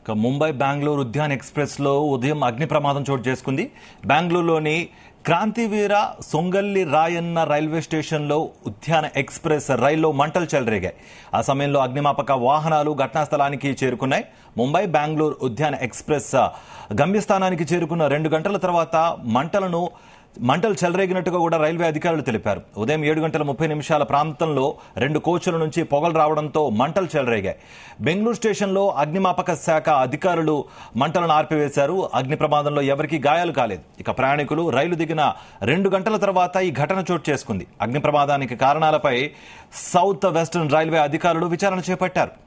ఇక ముంబై బెంగళూరు ఉద్యాన్ ఎక్స్ప్రెస్ లో ఉదయం అగ్ని ప్రమాదం చోటు చేసుకుంది బెంగళూరులోని క్రాంతివీర సొంగల్లి రాయన్న రైల్వే స్టేషన్లో ఉద్యాన ఎక్స్ప్రెస్ రైల్లో మంటలు చెలరేగాయి ఆ సమయంలో అగ్నిమాపక వాహనాలు ఘటనా స్థలానికి చేరుకున్నాయి ముంబై బెంగళూరు ఉద్యాన ఎక్స్ప్రెస్ గమ్యస్థానానికి చేరుకున్న రెండు గంటల తర్వాత మంటలను మంటలు చెలరేగినట్టుగా కూడా రైల్వే అధికారులు తెలిపారు ఉదయం ఏడు గంటల ముప్పై నిమిషాల ప్రాంతంలో రెండు కోచ్ల నుంచి పొగలు రావడంతో మంటలు చెలరేగాయి బెంగళూరు స్టేషన్లో అగ్నిమాపక శాఖ అధికారులు మంటలను ఆర్పివేశారు అగ్ని ప్రమాదంలో ఎవరికీ గాయాలు కాలేదు ఇక ప్రయాణికులు రైలు దిగిన రెండు గంటల తర్వాత ఈ ఘటన చోటు చేసుకుంది అగ్ని ప్రమాదానికి కారణాలపై సౌత్ వెస్టర్న్ రైల్వే అధికారులు విచారణ చేపట్టారు